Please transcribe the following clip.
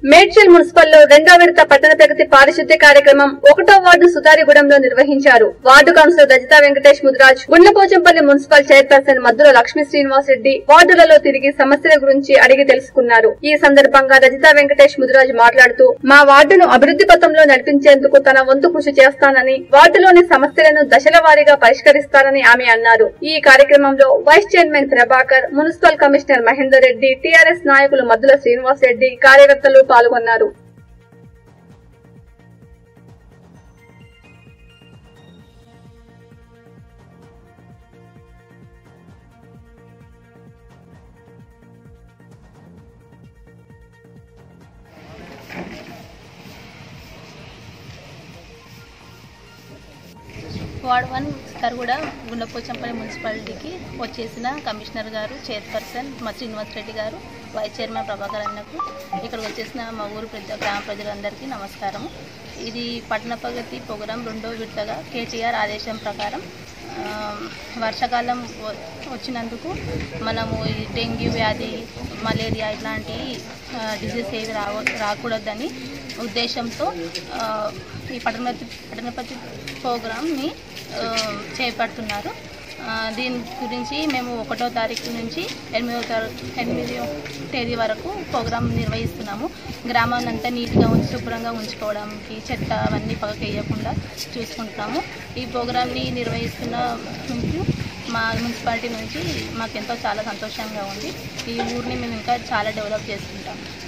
మేడ్చల్ మున్సిపల్లో రెండో విడత పట్టణ ప్రగతి పారిశుద్ధ్య కార్యక్రమం ఒకటో వార్డు సుతారిగూడెంలో నిర్వహించారు ward councillor Rajitha Venkatesh Mudiraj Gundlapochampally municipal chairperson Maddula Lakshmi Srinivas Reddy వార్డులలో తిరిగి సమస్యల గురించి అడిగి తెలుసుకున్నారు ఈ సందర్భంగా రజితా వెంకటేష్ ముదిరాజ్ మాట్లాడుతూ మా వార్డును అభివృద్ధి పథంలో నడిపించేందుకు తన వంతు కృషి చేస్తానని వార్డులోని సమస్యలను దశల వారీగా పరిష్కరిస్తానని ఆమె అన్నారు ఈ కార్యక్రమంలో vice chairman Prabhakar municipal commissioner Mahender Reddy TRS నాయకులు మద్దుల శ్రీనివాస్ రెడ్డి కార్యకర్తలు పాల్గొన్నారు వార్డ్ వన్ కూడా గుండపోచంపల్లి మున్సిపాలిటీకి వచ్చేసిన కమిషనర్ గారు చైర్పర్సన్ మా శ్రీనివాస్ రెడ్డి గారు వైస్ చైర్మన్ ప్రభాకర్ అన్నకు ఇక్కడికి వచ్చేసిన మా ఊరు పెద్ద గ్రామ ప్రజలందరికీ నమస్కారం ఇది పట్టణ ప్రగతి ప్రోగ్రాం రెండో విడతగా కేటీఆర్ ఆదేశం ప్రకారం ఆ, వర్షాకాలం వ- వచ్చినందుకు మనము ఈ డెంగ్యూ వ్యాధి మలేరియా ఇట్లాంటి డిజీజ్ ఏవి రావ రాకూడదని ఉద్దేశంతో ఆ, ఈ పట్టణపతి పట్టణపతి ప్రోగ్రామ్ని ఆ, చేపడుతున్నారు ఆ, దీని గురించి మేము ఒకటో తారీఖు నుంచి ఎనిమిదో తారీఖు ఎనిమిదో తేదీ వరకు ప్రోగ్రాం నిర్వహిస్తున్నాము గ్రామాన్ని అంతా నీట్గా ఉంచి శుభ్రంగా ఉంచుకోవడానికి చెత్త అవన్నీ పక్కకి వేయకుండా చూసుకుంటున్నాము ఈ ప్రోగ్రామ్ని నిర్వహిస్తున్న నుంచి మా మున్సిపాలిటీ నుంచి మాకెంతో చాలా సంతోషంగా ఉంది ఈ ఊరిని మేము ఇంకా చాలా డెవలప్ చేసుకుంటాము